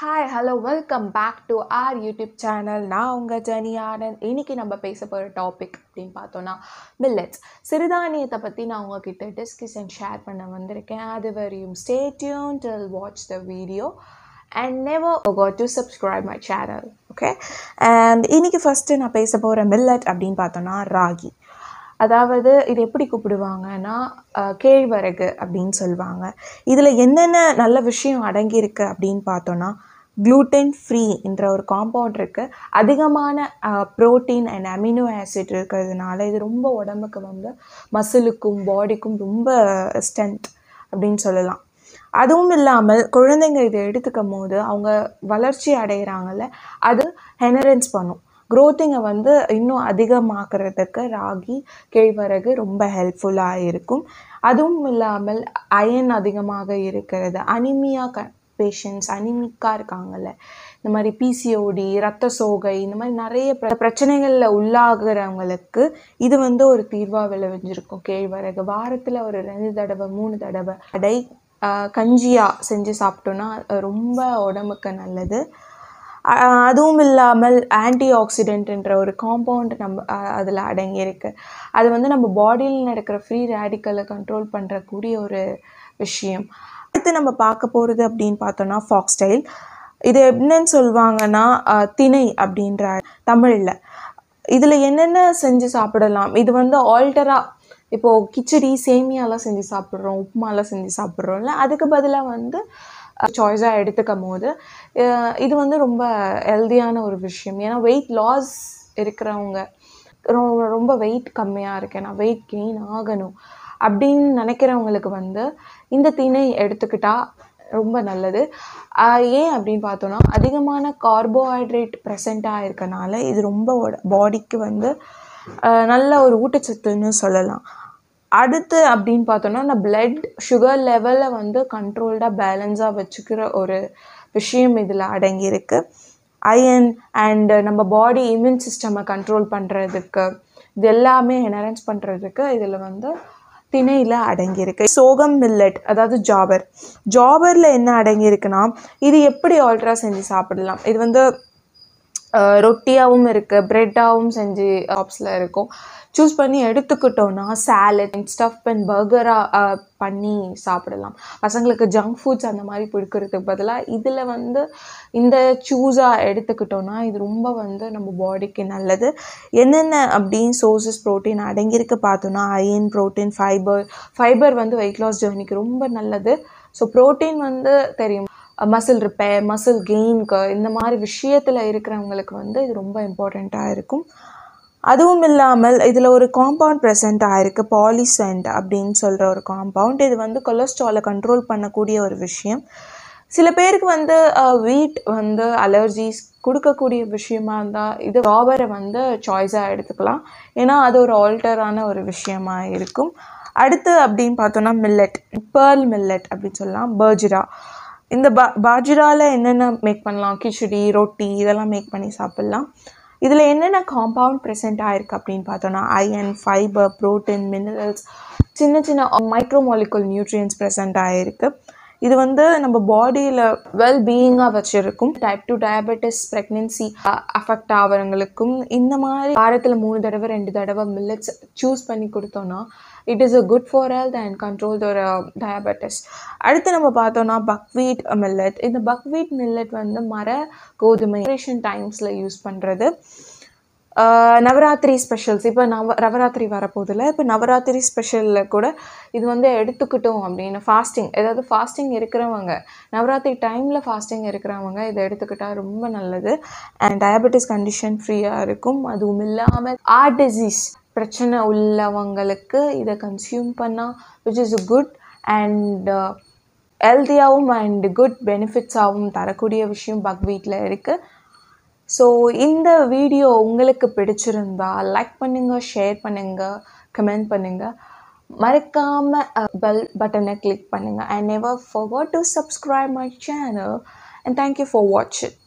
hi hello welcome back to our YouTube channel நான் உங்கள் ஜனி ஆனந்த் இன்னைக்கு நம்ம பேச போகிற டாபிக் அப்படின்னு பார்த்தோன்னா மில்லட்ஸ் சிறுதானியத்தை பற்றி நான் உங்ககிட்ட டிஸ்கஸ் அண்ட் ஷேர் பண்ண வந்திருக்கேன் அது வரையும் stay tuned till watch the video and never forgot to subscribe my channel okay and இன்னைக்கு ஃபஸ்ட்டு நான் பேச போகிற மில்லட் அப்படின்னு பார்த்தோன்னா ராகி அதாவது இது எப்படி கூப்பிடுவாங்கன்னா அஹ், கேழ்வரகு அப்படின்னு சொல்லுவாங்க இதில் என்னென்ன நல்ல விஷயம் அடங்கியிருக்கு அப்படின்னு பார்த்தோன்னா gluten ஃப்ரீ என்ற ஒரு காம்பவுண்ட் இருக்குது அதிகமான ப்ரோட்டீன் அண்ட் அமினோ ஆசிட் இருக்கிறதுனால இது ரொம்ப உடம்புக்கு வந்து மசிலுக்கும் பாடிக்கும் ரொம்ப ஸ்ட்ரென்த் அப்படின்னு சொல்லலாம் அதுவும் இல்லாமல் குழந்தைங்க இதை எடுத்துக்கும் போது அவங்க வளர்ச்சி அடைகிறாங்கல்ல அது ஹெனரன்ஸ் பண்ணும் க்ரோத்திங்கை வந்து இன்னும் அதிகமாக்குறதுக்கு ராகி கேழ்வரகு ரொம்ப ஹெல்ப்ஃபுல்லாக இருக்கும் அதுவும் இல்லாமல் அயன் அதிகமாக இருக்கிறது அனிமியா க பேஷண்ட்ஸ் அனிமிக்காக இருக்காங்கல்ல இந்த மாதிரி பிசிஓடி ரத்த சோகை இந்த மாதிரி நிறைய பிர பிரச்சனைகளில் உள்ளாகிறவங்களுக்கு இது வந்து ஒரு தீர்வாக விளைவிஞ்சிருக்கும் கேழ்வரகு வாரத்தில் ஒரு ரெண்டு தடவை மூணு தடவை அடை ஆஹ் கஞ்சியா செஞ்சு சாப்பிட்டோன்னா அது ரொம்ப உடம்புக்கு நல்லது ஆஹ் அதுவும் இல்லாமல் ஆன்டி ஆக்சிடென்ட்ன்ற ஒரு காம்பவுண்ட் நம்ம அதில் அடங்கியிருக்கு அது வந்து நம்ம பாடியில் நடக்கிற ஃப்ரீ ரேடிக்கலை கண்ட்ரோல் பண்ணுறக்கூடிய ஒரு விஷயம் அடுத்து நம்ம பார்க்க போகிறது அப்படின்னு பார்த்தோன்னா ஃபாக்ஸ்டைல் இது என்னன்னு சொல்லுவாங்கன்னா ஆஹ் திணை அப்படின்ற தமிழில் இதில் என்னென்ன செஞ்சு சாப்பிடலாம் இது வந்து ஆல்டராக இப்போது கிச்சடி சேமியாலாம் செஞ்சு சாப்பிட்றோம் உப்புமாலாம் செஞ்சு சாப்பிட்றோம்ல அதுக்கு பதிலாக வந்து சாய்ஸாக எடுத்துக்கும் போது அஹ் இது வந்து ரொம்ப ஹெல்தியான ஒரு விஷயம் ஏன்னா வெயிட் லாஸ் இருக்கிறவங்க ரொ- ரொம்ப வெயிட் கம்மியாக இருக்கேன் நான் வெயிட் கெயின் ஆகணும் அப்படின்னு நினைக்கிறவங்களுக்கு வந்து இந்த திணை எடுத்துக்கிட்டா ரொம்ப நல்லது ஆஹ் ஏன் அப்படின்னு பார்த்தோன்னா அதிகமான கார்போஹைட்ரேட் ப்ரெசண்ட்டாக இருக்கனால இது ரொம்ப பாடிக்கு வந்து ஆஹ் நல்ல ஒரு ஊட்டச்சத்துன்னு சொல்லலாம் அடுத்து அப்படின்னு பார்த்தோன்னா இந்த பிளட் சுகர் லெவலை வந்து கண்ட்ரோல்டாக பேலன்ஸாக வச்சுக்கிற ஒரு விஷயம் இதில் அடங்கியிருக்கு அயன் அண்டு நம்ம பாடி இம்யூன் சிஸ்டமை கண்ட்ரோல் பண்ணுறதுக்கு இது எல்லாமே என்ஹான்ஸ் பண்ணுறதுக்கு இதில் வந்து திணையில் அடங்கியிருக்கு சோகம் மில்லட் அதாவது ஜாபர் ஜாபரில் என்ன அடங்கியிருக்குன்னா இது எப்படி ஆல்ட்ரா செஞ்சு சாப்பிடலாம் இது வந்து ரொட்டியாகவும் இருக்குது ப்ரெட்டாகவும் செஞ்சு ஷாப்ஸில் இருக்கும் சூஸ் பண்ணி எடுத்துக்கிட்டோன்னா சாலட் ஸ்டஃப் அண்ட் பர்கராக பண்ணி சாப்பிடலாம் பசங்களுக்கு ஜங்க் ஃபுட்ஸ் அந்த மாதிரி பிடிக்கிறதுக்கு பதிலாக இதில் வந்து இந்த சூஸாக எடுத்துக்கிட்டோன்னா இது ரொம்ப வந்து நம்ம பாடிக்கு நல்லது என்னென்ன அப்படின்னு சோர்சஸ் ப்ரோட்டீன் அடங்கியிருக்கு பார்த்தோன்னா அயன் ப்ரோட்டீன் ஃபைபர் ஃபைபர் வந்து வெயிட் லாஸ் ஜேர்னிக்கு ரொம்ப நல்லது ஸோ ப்ரோட்டீன் வந்து தெரியும் மசில் ரிப்பேர் மசில் கெயின்க்கு இந்த மாதிரி விஷயத்தில் இருக்கிறவங்களுக்கு வந்து இது ரொம்ப இம்பார்ட்டண்ட்டாக இருக்கும் அதுவும் இல்லாமல் இதில் ஒரு காம்பவுண்ட் ப்ரெசென்ட் ஆயிருக்கு பாலிசென்ட் அப்படின்னு சொல்கிற ஒரு காம்பவுண்ட் இது வந்து கொலஸ்ட்ராலை கண்ட்ரோல் பண்ணக்கூடிய ஒரு விஷயம் சில பேருக்கு வந்து வீட் வந்து அலர்ஜிஸ் கொடுக்கக்கூடிய விஷயமா இருந்தால் இது ராபரை வந்து சாய்ஸாக எடுத்துக்கலாம் ஏன்னா அது ஒரு ஆல்டரான ஒரு விஷயமா இருக்கும் அடுத்து அப்படின்னு பார்த்தோன்னா மில்லட் பேர்ல் மில்லட் அப்படின்னு சொல்லலாம் பர்ஜிரா இந்த பா பாஜிராவில் என்னென்ன மேக் பண்ணலாம் கிச்சடி ரொட்டி இதெல்லாம் மேக் பண்ணி சாப்பிட்லாம் இதில் என்னென்ன காம்பவுண்ட் ப்ரெசென்ட் ஆயிருக்கு அப்படின்னு பார்த்தோன்னா அயன் ஃபைபர் ப்ரோட்டீன் மினரல்ஸ் சின்ன சின்ன மைக்ரோமாலிகுல் நியூட்ரியன்ஸ் ப்ரெசென்ட் ஆகிருக்கு இது வந்து நம்ம பாடியில் வெல் பீயிங்காக வச்சுருக்கும் type two diabetes pregnancy affect ஆகிறவங்களுக்கும் இந்த மாதிரி வாரத்தில் மூணு தடவை ரெண்டு தடவை மில்லட்ஸ் சூஸ் பண்ணி கொடுத்தோன்னா it is a good for health and control ஒரு டயபெட்டிஸ் அடுத்து நம்ம பார்த்தோன்னா பக்வீட் மில்லட் இந்த பக்வீட் மில்லட் வந்து மர கோதுமை டைம்ஸில் யூஸ் பண்ணுறது நவராத்திரி ஸ்பெஷல்ஸ் இப்போ நவ நவராத்திரி வரப்போதில்ல இப்போ நவராத்திரி ஸ்பெஷலில் கூட இது வந்து எடுத்துக்கிட்டோம் அப்படின்னு ஃபாஸ்டிங் ஏதாவது ஃபாஸ்டிங் இருக்கிறவங்க நவராத்திரி டைமில் ஃபாஸ்டிங் இருக்கிறவங்க இதை எடுத்துக்கிட்டால் ரொம்ப நல்லது அண்ட் டயபெட்டிஸ் கண்டிஷன் ஃப்ரீயாக இருக்கும் அதுவும் இல்லாமல் ஆர்ட் டிசீஸ் பிரச்சனை உள்ளவங்களுக்கு இதை கன்சியூம் பண்ணால் விச் இஸ் குட் அண்ட் ஹெல்த்தியாகவும் அண்ட் குட் பெனிஃபிட்ஸாகவும் தரக்கூடிய விஷயம் பக்வீட்டில் இருக்குது ஸோ இந்த வீடியோ உங்களுக்கு பிடிச்சிருந்தா லைக் பண்ணுங்கள் ஷேர் பண்ணுங்கள் கமெண்ட் பண்ணுங்கள் மறக்காமல் பெல் பட்டனை கிளிக் பண்ணுங்கள் and never forgot to subscribe my channel and thank you for வாட்சிங்